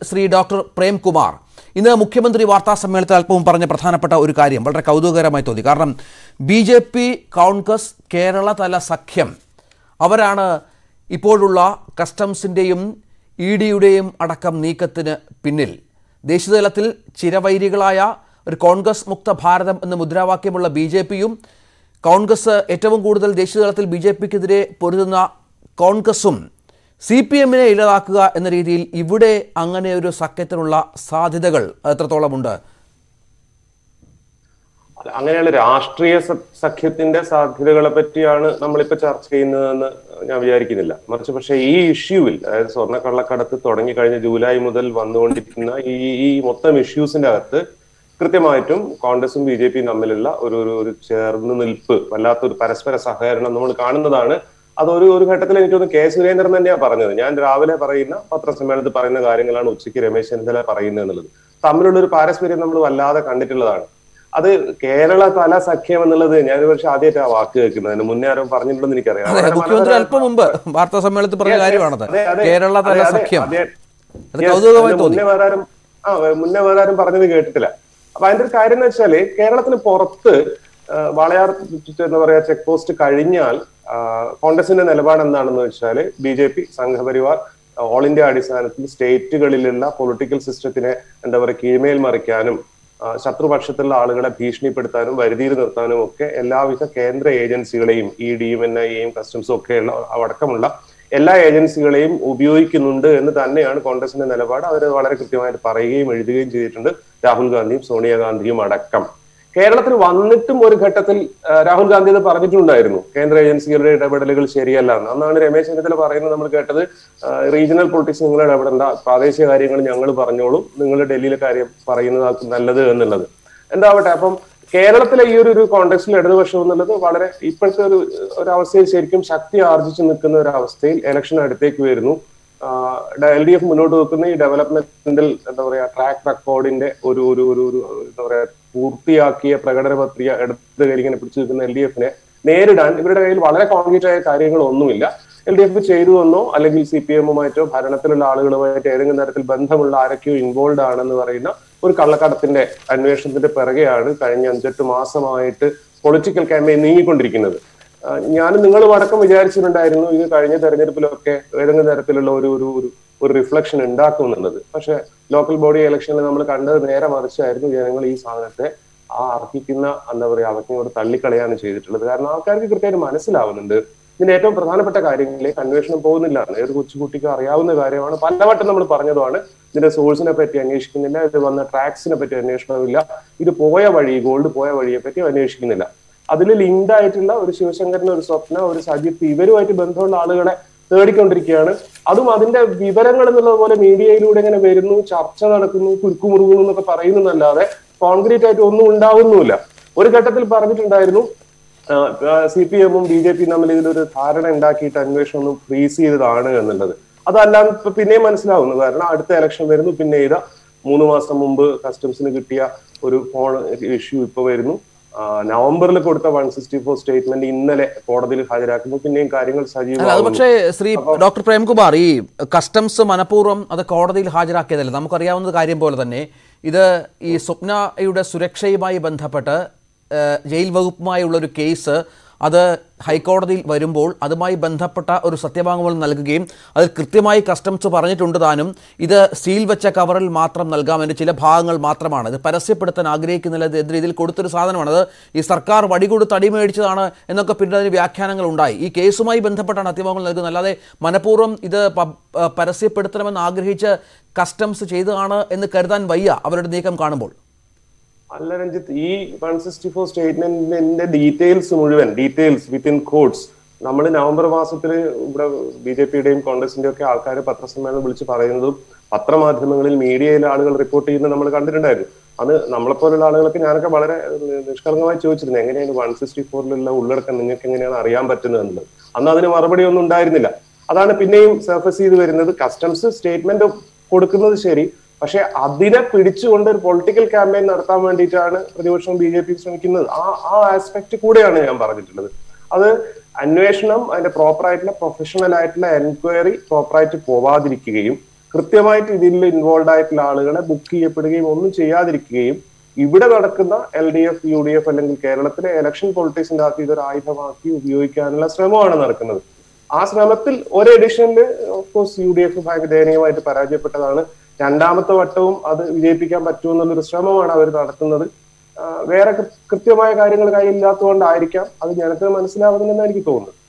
Shri doctor Premkumar ഇന്ന് മുഖ്യമന്ത്രി വാർത്താ സമ്മേളനത്തിൽ അല്പവും പറഞ്ഞ പ്രധാനപ്പെട്ട ഒരു കാര്യം വളരെ കൗതുകകരമായി തോന്നി കാരണം B J P Congress Kerala തല സഖ്യം അവരാണ് ഇപ്പോഴുള്ള കസ്റ്റംസിൻ്റെയും ഇ ഡിയുടെയും അടക്കം നീക്കത്തിന് പിന്നിൽ ദേശീയതലത്തിൽ ചിരവൈരികളായ ഒരു കോൺഗ്രസ് മുക്ത ഭാരതം എന്ന മുദ്രാവാക്യമുള്ള ബി ജെ പിയും കോൺഗ്രസ് ഏറ്റവും കൂടുതൽ ദേശീയതലത്തിൽ ബി ജെ പിക്കെതിരെ പൊരുതുന്ന കോൺഗ്രസും സി പി എമ്മിനെ ഇല്ലാതാക്കുക എന്ന രീതിയിൽ ഇവിടെ അങ്ങനെ ഒരു സഖ്യത്തിനുള്ള സാധ്യതകൾ എത്രത്തോളമുണ്ട് അല്ല, അങ്ങനെയുള്ള രാഷ്ട്രീയ സ- സഖ്യത്തിന്റെ സാധ്യതകളെ പറ്റിയാണ് നമ്മളിപ്പോ ചർച്ച ചെയ്യുന്നതെന്ന് ഞാൻ വിചാരിക്കുന്നില്ല മറിച്ച് പക്ഷേ ഈ ഇഷ്യൂവിൽ അതായത് സ്വർണ്ണക്കള്ളക്കടത്ത് തുടങ്ങി കഴിഞ്ഞ ജൂലൈ മുതൽ വന്നുകൊണ്ടിരിക്കുന്ന ഈ ഈ മൊത്തം ഇഷ്യൂസിന്റെ അകത്ത് കൃത്യമായിട്ടും കോൺഗ്രസും ബി ജെ പിയും തമ്മിലുള്ള ഒരു ഒരു ഒരു ചേർന്ന് നിൽപ്പ് വല്ലാത്തൊരു പരസ്പര സഹകരണം നമ്മൾ കാണുന്നതാണ് അതൊരു ഒരു ഘട്ടത്തിൽ എനിക്ക് തോന്നുന്നു കെ സുരേന്ദ്രൻ തന്നെയാണ് പറഞ്ഞത് ഞാൻ രാവിലെ പറയുന്ന പത്രസമ്മേളനത്തിൽ പറയുന്ന കാര്യങ്ങളാണ് ഉച്ചയ്ക്ക് രമേശ് ചെന്നിത്തല പറയുന്നത് എന്നുള്ളത് തമ്മിലുള്ള ഒരു പാരസ്പര്യം നമ്മൾ വല്ലാതെ കണ്ടിട്ടുള്ളതാണ് അത് കേരള തല സഖ്യം എന്നുള്ളത് ഞാൻ ഒരു പക്ഷെ ആദ്യമായിട്ട് ആ വാക്ക് കേൾക്കുന്നത് അതിന് മുന്നേ ആരോ പറഞ്ഞിട്ടുണ്ടെന്ന് എനിക്കറിയാം അതെ വളരെ മുഖ്യമന്ത്രി മനോഹരമായ- അല്പം മുമ്പ് വാർത്താ സമ്മേളനത്തിൽ പറഞ്ഞ Yes, yes. കാര്യമാണത് അതെ, അതെ. കേരള തല അതെ, അതെ, സഖ്യം അതെ. അത് Yes, കൗതുകമായി അതിന് തോന്നി മുന്നേ വേറെ ആരും ആ മുന്നേ വേറെ ആരും പറഞ്ഞത് കേട്ടിട്ടില്ല അപ്പൊ അതിന്റെ ഒരു കാര്യം എന്ന് വെച്ചാല് കേരളത്തിന് പുറത്ത് ആ, വാളയാർ എന്താ പറയാ ചെക്ക് പോസ്റ്റ് കഴിഞ്ഞാൽ ആ, കോൺഗ്രസിന്റെ നിലപാട് എന്താണെന്ന് വെച്ചാല് B J P Sangh Parivar all India അടിസ്ഥാനത്തിൽ സ്റ്റേറ്റുകളിലുള്ള പൊളിറ്റിക്കൽ സിസ്റ്റത്തിനെ എന്താ പറയുക കീഴ്മേൽ മറിക്കാനും ആ, ശത്രുപക്ഷത്തുള്ള ആളുകളെ ഭീഷണിപ്പെടുത്താനും വരുതിയിൽ നിർത്താനും ഒക്കെ എല്ലാവിധ കേന്ദ്ര ഏജൻസികളെയും ഇ ഡിയും എൻ ഐ എയും കസ്റ്റംസും ഒക്കെ ഉള്ള അടക്കമുള്ള എല്ലാ ഏജൻസികളെയും ഉപയോഗിക്കുന്നുണ്ട് എന്ന് തന്നെയാണ് കോൺഗ്രസിന്റെ നിലപാട് അവർ വളരെ കൃത്യമായിട്ട് പറയുകയും എഴുതുകയും ചെയ്തിട്ടുണ്ട് രാഹുൽ ഗാന്ധിയും സോണിയാഗാന്ധിയും അടക്കം കേരളത്തിൽ വന്നിട്ടും ഒരു ഘട്ടത്തിൽ ആ, രാഹുൽ ഗാന്ധി അത് പറഞ്ഞിട്ടുണ്ടായിരുന്നു കേന്ദ്ര ഏജൻസികളുടെ ഇടപെടലുകൾ ശരിയല്ല എന്ന് അന്നാണ് രമേശ് ചെന്നിത്തല പറയുന്നത് നമ്മൾ കേട്ടത് റീജിയണൽ പൊളിറ്റിക്സ് നിങ്ങൾ ഇടപെടേണ്ട പ്രാദേശിക കാര്യങ്ങൾ ഞങ്ങൾ പറഞ്ഞോളും നിങ്ങൾ ഡൽഹിയിലെ കാര്യം പറയുന്നത് നല്ലത് എന്നുള്ളത് എന്താവട്ടെ അപ്പം കേരളത്തിലെ ഈ ഒരു ഒരു കോണ്ടെക്സ്റ്റിൽ ഇടതുപക്ഷം എന്നുള്ളത് വളരെ ഇപ്പോഴത്തെ ഒരു ഒരു അവസ്ഥയിൽ ശരിക്കും ശക്തി ആർജിച്ചു നിൽക്കുന്ന ഒരു അവസ്ഥയിൽ ഇലക്ഷൻ അടുത്തേക്ക് വരുന്നു എൽ ഡി എഫ് മുന്നോട്ട് വെക്കുന്ന ഈ ഡെവലപ്മെന്റൽ എന്താ പറയാ ട്രാക്ക് റെക്കോർഡിന്റെ ഒരു ഒരു ഒരു ഒരു എന്താ പറയാ പൂർത്തിയാക്കിയ പ്രകടന പത്രിക എടുത്ത് കയ്യിൽ ഇങ്ങനെ പിടിച്ചു നിൽക്കുന്ന എൽ ഡി എഫിനെ നേരിടാൻ ഇവരുടെ കയ്യിൽ വളരെ കോൺക്രീറ്റ് ആയ കാര്യങ്ങളൊന്നുമില്ല എൽ ഡി എഫ് ചെയ്തു എന്നോ അല്ലെങ്കിൽ സി പി എമ്മുമായിട്ടോ ഭരണത്തിലുള്ള ആളുകളുമായിട്ടോ ഏതെങ്കിലും തരത്തിൽ ബന്ധമുള്ള ആരൊക്കെയോ ഇൻവോൾവ് ആണെന്ന് പറയുന്ന ഒരു കള്ളക്കടത്തിന്റെ അന്വേഷണത്തിന്റെ പിറകെയാണ് കഴിഞ്ഞ അഞ്ചെട്ട് മാസമായിട്ട് പൊളിറ്റിക്കൽ ക്യാമ്പയിൻ നീങ്ങിക്കൊണ്ടിരിക്കുന്നത് ആ, ഞാനും നിങ്ങളും അടക്കം വിചാരിച്ചിട്ടുണ്ടായിരുന്നു ഇത് കഴിഞ്ഞ തെരഞ്ഞെടുപ്പിലൊക്കെ ഏതെങ്കിലും തരത്തിലുള്ള ഒരു ഒരു ഒരു ഒരു റിഫ്ലക്ഷൻ ഉണ്ടാക്കും എന്നുള്ളത് പക്ഷെ ലോക്കൽ ബോഡി ഇലക്ഷനിൽ നമ്മൾ കണ്ടത് നേരെ മറിച്ചായിരുന്നു ജനങ്ങൾ ഈ സാധനത്തെ ആ അർഹിക്കുന്ന എന്താ പറയാ അവജ്ഞയോട് തള്ളിക്കളയാണ് ചെയ്തിട്ടുള്ളത് കാരണം ആൾക്കാർക്ക് കൃത്യമായിട്ട് മനസ്സിലാവുന്നുണ്ട് ഇതിന്റെ ഏറ്റവും പ്രധാനപ്പെട്ട കാര്യങ്ങളിലേക്ക് അന്വേഷണം പോകുന്നില്ല ഏത് കൊച്ചുകുട്ടിക്ക് അറിയാവുന്ന കാര്യമാണ് പലവട്ടം നമ്മൾ പറഞ്ഞതുമാണ് ഇതിന്റെ സോഴ്സിനെ പറ്റി അന്വേഷിക്കുന്നില്ല ഇത് വന്ന ട്രാക്സിനെ പറ്റി അന്വേഷണമില്ല ഇത് പോയ വഴി ഗോൾഡ് പോയ വഴിയെ പറ്റി അന്വേഷിക്കുന്നില്ല അതിൽ ലിങ്ക്ഡ് ആയിട്ടുള്ള ഒരു ശിവശങ്കരൻ ഒരു സ്വപ്ന ഒരു സജിത്ത് ഇവരുമായിട്ട് ബന്ധമുള്ള ആളുകളെ തേടിക്കൊണ്ടിരിക്കുകയാണ് അതും അതിന്റെ വിവരങ്ങൾ എന്നുള്ളത് പോലെ മീഡിയയിലൂടെ ഇങ്ങനെ വരുന്നു ചർച്ച നടക്കുന്നു കുരുക്കുമുറുകുന്നു എന്നൊക്കെ പറയുന്നല്ലാതെ കോൺക്രീറ്റ് ആയിട്ട് ഒന്നും ഉണ്ടാവുന്നുമില്ല ഒരു ഘട്ടത്തിൽ പറഞ്ഞിട്ടുണ്ടായിരുന്നു സി പി എമ്മും ബി ജെ പിയും തമ്മിൽ ഇതിലൊരു ധാരണ ഉണ്ടാക്കിയിട്ട് അന്വേഷണം ഒന്ന് ഫ്രീസ് ചെയ്തതാണ് എന്നുള്ളത് അതല്ലാതെ ഇപ്പൊ പിന്നെയും മനസ്സിലാവുന്നു കാരണം അടുത്ത ഇലക്ഷൻ വരുന്നു പിന്നെ ഇതാ മൂന്ന് മാസം മുമ്പ് കസ്റ്റംസിന് കിട്ടിയ ഒരു ഫോൺ ഇഷ്യൂ ഇപ്പൊ വരുന്നു ആ, നവംബറിൽ കൊടുത്ത വൺ സിക്സ്റ്റി ഫോർ സ്റ്റേറ്റ്മെന്റ് ഇന്നലെ കോടതിയിൽ ഹാജരാക്കുമ്പോൾ പിന്നെയും കാര്യങ്ങൾ അല്ല അത് സജീവമാകുന്നു പക്ഷേ ശ്രീ ഡോക്ടർ പ്രേംകുമാർ ഈ കസ്റ്റംസ് മനഃപൂർവ്വം അത് കോടതിയിൽ ഹാജരാക്കിയതല്ല നമുക്കറിയാവുന്ന കാര്യം പോലെ തന്നെ ഇത് ഈ സ്വപ്നയുടെ സുരക്ഷയുമായി ബന്ധപ്പെട്ട് ഏഹ്, ജയിൽ വകുപ്പുമായുള്ള ഒരു കേസ് അത് ഹൈക്കോടതിയിൽ വരുമ്പോൾ അതുമായി ബന്ധപ്പെട്ട ഒരു സത്യവാങ്മൂലം നൽകുകയും അതിൽ കൃത്യമായി കസ്റ്റംസ് പറഞ്ഞിട്ടുണ്ട് താനും ഇത് സീൽ വെച്ച കവറിൽ മാത്രം നൽകാം അതിൻ്റെ ചില ഭാഗങ്ങൾ മാത്രമാണ് ഇത് പരസ്യപ്പെടുത്താൻ ആഗ്രഹിക്കുന്നില്ല ഇത് എന്ന രീതിയിൽ കൊടുത്തൊരു സാധനമാണ് അത് ഈ സർക്കാർ വടികൊടുത്ത് അടിമേടിച്ചതാണ് എന്നൊക്കെ പിന്നീട് അതിന് വ്യാഖ്യാനങ്ങൾ ഉണ്ടായി ഈ കേസുമായി ബന്ധപ്പെട്ടാണ് സത്യവാങ്മൂലം നൽകുന്നത് അല്ലാതെ മനഃപൂർവ്വം ഇത് പ- പ- പരസ്യപ്പെടുത്തണമെന്ന് ആഗ്രഹിച്ച് കസ്റ്റംസ് ചെയ്തതാണ് എന്ന് കരുതാൻ വയ്യ അവരുടെ നീക്കം കാണുമ്പോൾ അല്ല രഞ്ജിത്ത് ഈ വൺ സിക്സ്റ്റി ഫോർ സ്റ്റേറ്റ്മെന്റിന്റെ ഡീറ്റെയിൽസ് മുഴുവൻ ഡീറ്റെയിൽസ് വിത്തിൻ കോഡ്സ് നമ്മൾ നവംബർ മാസത്തിൽ ഇവിടെ ബി ജെ പിയുടെയും കോൺഗ്രസിന്റെയും ഒക്കെ ആൾക്കാർ പത്രസമ്മേളനം വിളിച്ച് പറയുന്നതും പത്രമാധ്യമങ്ങളിൽ മീഡിയയിലെ ആളുകൾ റിപ്പോർട്ട് ചെയ്യുന്നത് നമ്മൾ കണ്ടിട്ടുണ്ടായിരുന്നു അത് നമ്മളെപ്പോലുള്ള ആളുകളൊക്കെ ഞാനൊക്കെ വളരെ നിഷ്കളങ്കമായി ചോദിച്ചിരുന്നു എങ്ങനെയാണ് വൺ സിക്സ്റ്റി ഫോറിലുള്ള ഉള്ളടക്കം നിങ്ങൾക്ക് എങ്ങനെയാണ് അറിയാൻ പറ്റുന്നത് എന്നുള്ളത് അന്ന് അതിന് മറുപടി ഒന്നും ഉണ്ടായിരുന്നില്ല അതാണ് പിന്നെയും സർഫസ് ചെയ്ത് വരുന്നത് കസ്റ്റംസ് സ്റ്റേറ്റ്മെന്റ് കൊടുക്കുന്നത് ശരി പക്ഷെ അതിനെ പിടിച്ചുകൊണ്ട് ഒരു പൊളിറ്റിക്കൽ ക്യാമ്പയിൻ നടത്താൻ വേണ്ടിയിട്ടാണ് പ്രതിപക്ഷം ബി ജെ പി ശ്രമിക്കുന്നത് ആ ആ ആസ്പെക്ട് കൂടെയാണ് ഞാൻ പറഞ്ഞിട്ടുള്ളത് അത് അന്വേഷണം അതിന്റെ പ്രോപ്പർ ആയിട്ടുള്ള പ്രൊഫഷണൽ ആയിട്ടുള്ള എൻക്വയറി പ്രോപ്പറായിട്ട് പോവാതിരിക്കുകയും കൃത്യമായിട്ട് ഇതിൽ ഇൻവോൾവ് ആയിട്ടുള്ള ആളുകളെ ബുക്ക് ചെയ്യപ്പെടുകയും ഒന്നും ചെയ്യാതിരിക്കുകയും ഇവിടെ നടക്കുന്ന L D F U D F അല്ലെങ്കിൽ കേരളത്തിലെ ഇലക്ഷൻ പൊളിറ്റിക്സിന്റെ അകത്ത് ഇതൊരു ആയുധമാക്കി ഉപയോഗിക്കാനുള്ള ശ്രമമാണ് നടക്കുന്നത് ആ ശ്രമത്തിൽ ഒരു എഡിഷനിൽ ഓഫ്കോഴ്സ് യു ഡി എഫ് ഭയങ്കര ദയനീയമായിട്ട് പരാജയപ്പെട്ടതാണ് രണ്ടാമത്തെ വട്ടവും അത് വിജയിപ്പിക്കാൻ പറ്റുമെന്നുള്ളൊരു ശ്രമമാണ് അവർ നടത്തുന്നത് ആ, വേറെ കൃ- കൃത്യമായ കാര്യങ്ങൾ കയ്യിലില്ലാത്തതുകൊണ്ടായിരിക്കാം അത് ജനത്തിന് മനസ്സിലാവുന്നില്ലെന്ന് എനിക്ക് തോന്നുന്നു